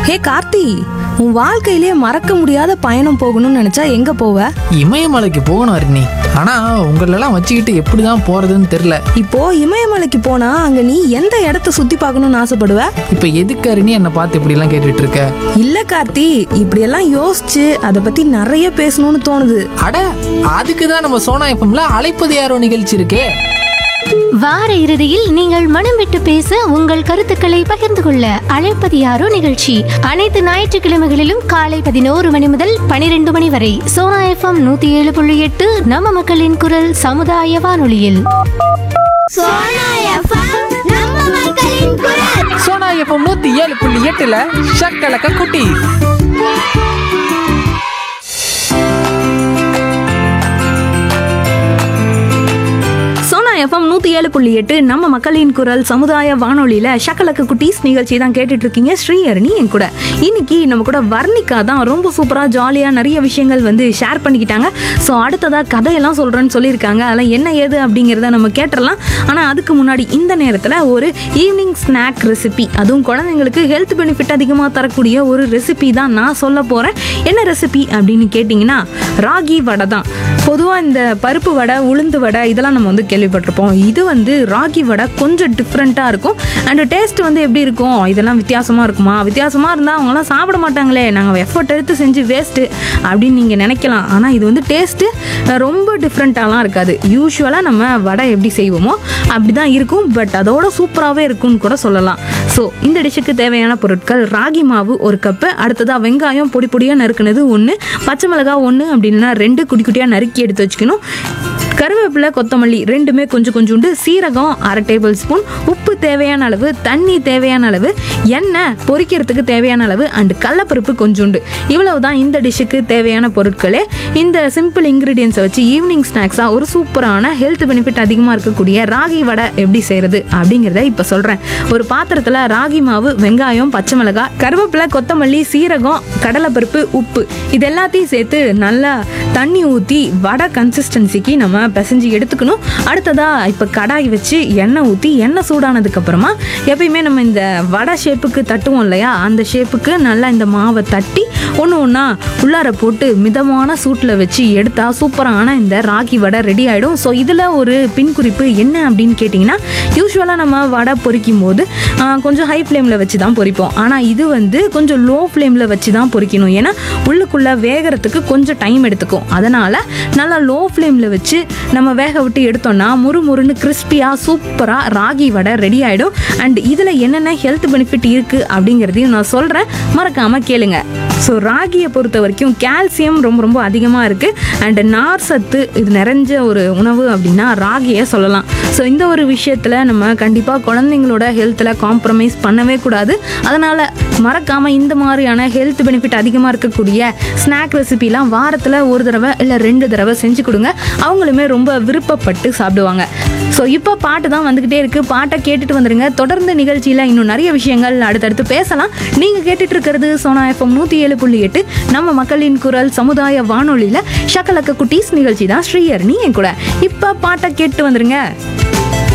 ஹே கார்த்தி உன் வாழ்க்கையிலே மறக்க முடியாத பயணம் போகணும்னு நினைச்சா எங்க போவ இமயமலைக்கு போகணும் அருணி ஆனா உங்களெல்லாம் வச்சுக்கிட்டு எப்படிதான் போறதுன்னு தெரியல இப்போ இமயமலைக்கு போனா அங்க நீ எந்த இடத்த சுத்தி பார்க்கணும்னு ஆசைப்படுவ இப்ப எதுக்கு அருணி என்னை பார்த்து இப்படி எல்லாம் கேட்டுட்டு இருக்க இல்ல கார்த்தி இப்படியெல்லாம் யோசிச்சு அதை பத்தி நிறைய பேசணும்னு தோணுது அட அதுக்கு தான் நம்ம சோனா எஃப்எம்ல அழைப்பது யாரோ நிகழ்ச்சி இருக்கே வார இறுதியில் நீங்கள் மனம் விட்டு பேச உங்கள் கருத்துக்களை பகிர்ந்து கொள்ள அழைப்பது யாரோ நிகழ்ச்சி அனைத்து ஞாயிற்றுக்கிழமைகளிலும் காலை பதினோரு மணி முதல் பனிரெண்டு மணி வரை சோனா எஃப்எம் நூத்தி ஏழு புள்ளி எட்டு நம்ம மக்களின் குரல் சமுதாய வானொலியில் சோனா எஃப்எம் நம்ம மக்களின் குரல் சோனா எஃப்எம் நூத்தி ஏழு புள்ளி எட்டுல ஷக்கலக்க குட்டி சோனா எஃப்எம் நூத்தி ஏழு புள்ளி எட்டு நம்ம மக்களின் குரல் சமுதாய வானொலியில ஷக்கலக்கு குட்டீஸ் நிகழ்ச்சி தான் கேட்டுட்டு இருக்கீங்க ஸ்ரீஹரணி என் கூட இன்னைக்கு நம்ம கூட வர்ணிகா தான் ரொம்ப சூப்பரா ஜாலியா நிறைய விஷயங்கள் வந்து ஷேர் பண்ணிக்கிட்டாங்க ஸோ அடுத்ததா கதையெல்லாம் சொல்றேன்னு சொல்லியிருக்காங்க அதெல்லாம் என்ன ஏது அப்படிங்கிறத நம்ம கேட்டுடலாம் ஆனா அதுக்கு முன்னாடி இந்த நேரத்துல ஒரு ஈவினிங் ஸ்நாக் ரெசிபி அதுவும் குழந்தைங்களுக்கு ஹெல்த் பெனிஃபிட் அதிகமாக தரக்கூடிய ஒரு ரெசிபி தான் நான் சொல்ல போறேன் என்ன ரெசிபி அப்படின்னு கேட்டிங்கன்னா ராகி வடை தான் பொதுவாக இந்த பருப்பு வடை உளுந்து வடை இதெல்லாம் நம்ம வந்து கேள்விப்பட்டிருப்போம் இது வந்து ராகி வடை கொஞ்சம் டிஃப்ரெண்ட்டாக இருக்கும் அண்ட் டேஸ்ட் வந்து எப்படி இருக்கும் இதெல்லாம் வித்தியாசமாக இருக்குமா வித்தியாசமாக இருந்தால் அவங்களாம் சாப்பிட மாட்டாங்களே நாங்கள் எஃபர்ட் எடுத்து செஞ்சு வேஸ்ட்டு அப்படின்னு நீங்கள் நினைக்கலாம் ஆனால் இது வந்து டேஸ்ட்டு ரொம்ப டிஃப்ரெண்ட்டாலாம் இருக்காது யூஸ்வலாக நம்ம வடை எப்படி செய்வோமோ அப்படி தான் இருக்கும் பட் அதோட சூப்பராகவே இருக்கும்னு கூட சொல்லலாம் ஸோ இந்த டிஷ்ஷுக்கு தேவையான பொருட்கள் ராகி மாவு ஒரு கப்பு அடுத்ததாக வெங்காயம் பொடி பொடியாக நறுக்குனது ஒன்று பச்சை மிளகாய் ஒன்று அப்படின்னா ரெண்டு குட்டி குட்டியாக நறுக்கி எடுத்து வச்சுக்கணும் கருவேப்பிலை கொத்தமல்லி ரெண்டுமே கொஞ்சம் கொஞ்சோண்டு சீரகம் அரை டேபிள் ஸ்பூன் உப்பு தேவையான அளவு தண்ணி தேவையான அளவு எண்ணெய் பொரிக்கிறதுக்கு தேவையான அளவு அண்ட் கடலப்பருப்பு கொஞ்சோண்டு இவ்வளவு தான் இந்த டிஷ்ஷுக்கு தேவையான பொருட்களே இந்த சிம்பிள் இன்க்ரீடியன்ஸை வச்சு ஈவினிங் ஸ்நாக்ஸாக ஒரு சூப்பரான ஹெல்த் பெனிஃபிட் அதிகமாக இருக்கக்கூடிய ராகி வடை எப்படி செய்கிறது அப்படிங்கிறத இப்போ சொல்கிறேன் ஒரு பாத்திரத்தில் ராகி மாவு வெங்காயம் பச்சை மிளகாய் கருவேப்பிலை கொத்தமல்லி சீரகம் கடலைப்பருப்பு உப்பு இது எல்லாத்தையும் சேர்த்து நல்லா தண்ணி ஊற்றி வடை கன்சிஸ்டன்சிக்கு நம்ம பிசைஞ்சு எடுத்துக்கணும் அடுத்ததா இப்போ கடாய் வச்சு எண்ணெய் ஊற்றி எண்ணெய் சூடானதுக்கு அப்புறமா எப்பயுமே நம்ம இந்த வடை ஷேப்புக்கு தட்டுவோம் இல்லையா அந்த ஷேப்புக்கு நல்லா இந்த மாவை தட்டி ஒன்று ஒன்றா உள்ளார போட்டு மிதமான சூட்டில் வச்சு எடுத்தா சூப்பரான இந்த ராகி வடை ரெடி ஆகிடும் ஸோ இதில் ஒரு பின் குறிப்பு என்ன அப்படின்னு கேட்டிங்கன்னா யூஸ்வலாக நம்ம வடை பொரிக்கும் போது ஆ, கொஞ்சம் ஹை ஃப்ளேமில் வச்சு தான் பொரிப்போம் ஆனால் இது வந்து கொஞ்சம் லோ ஃப்ளேமில் வச்சு தான் பொரிக்கணும் ஏன்னா உள்ளுக்குள்ளே வேகிறதுக்கு கொஞ்சம் டைம் எடுத்துக்கும் அதனால் நல்லா லோ ஃப்ளேமில் வச்சு நம்ம வேக விட்டு எடுத்தோம்னா முறு முறுன்னு கிறிஸ்பியாக சூப்பராக ராகி வடை ரெடி ஆகிடும் அண்ட் இதில் என்னென்ன ஹெல்த் பெனிஃபிட் இருக்குது அப்படிங்கிறதையும் நான் சொல்கிறேன் மறக்காமல் கேளுங்க ஸோ ராகியை பொறுத்த வரைக்கும் கால்சியம் ரொம்ப ரொம்ப அதிகமாக இருக்குது அண்ட் நார் சத்து இது நிறைஞ்ச ஒரு உணவு அப்படின்னா ராகியை சொல்லலாம் ஸோ இந்த ஒரு விஷயத்தில் நம்ம கண்டிப்பாக குழந்தைங்களோட ஹெல்த்தில் காம்ப்ரமைஸ் பண்ணவே கூடாது அதனால் மறக்காமல் இந்த மாதிரியான ஹெல்த் பெனிஃபிட் அதிகமாக இருக்கக்கூடிய ஸ்நாக் ரெசிபிலாம் வாரத்தில் ஒரு தடவை இல்லை ரெண்டு தடவை செஞ்சு கொடுங்க அவங்களுமே ரொம்ப விருப்பப்பட்டு சாப்பிடுவாங்க ஸோ இப்போ பாட்டு தான் வந்துக்கிட்டே இருக்குது பாட்டை கேட்டுட்டு வந்துடுங்க தொடர்ந்து நிகழ்ச்சியில் இன்னும் நிறைய விஷயங்கள் அடுத்தடுத்து பேசலாம் நீங்கள் கேட்டுட்டு இருக்கிறது சோனா எஃப்எம் நூற்றி ஏழு புள்ளி எட்டு நம்ம மக்களின் குரல் சமுதாய வானொலியில் ஷக்கலக்க குட்டீஸ் நிகழ்ச்சி தான் ஸ்ரீயர்னி என் கூட இப்போ பாட்டை கேட்டு வந்துருங்க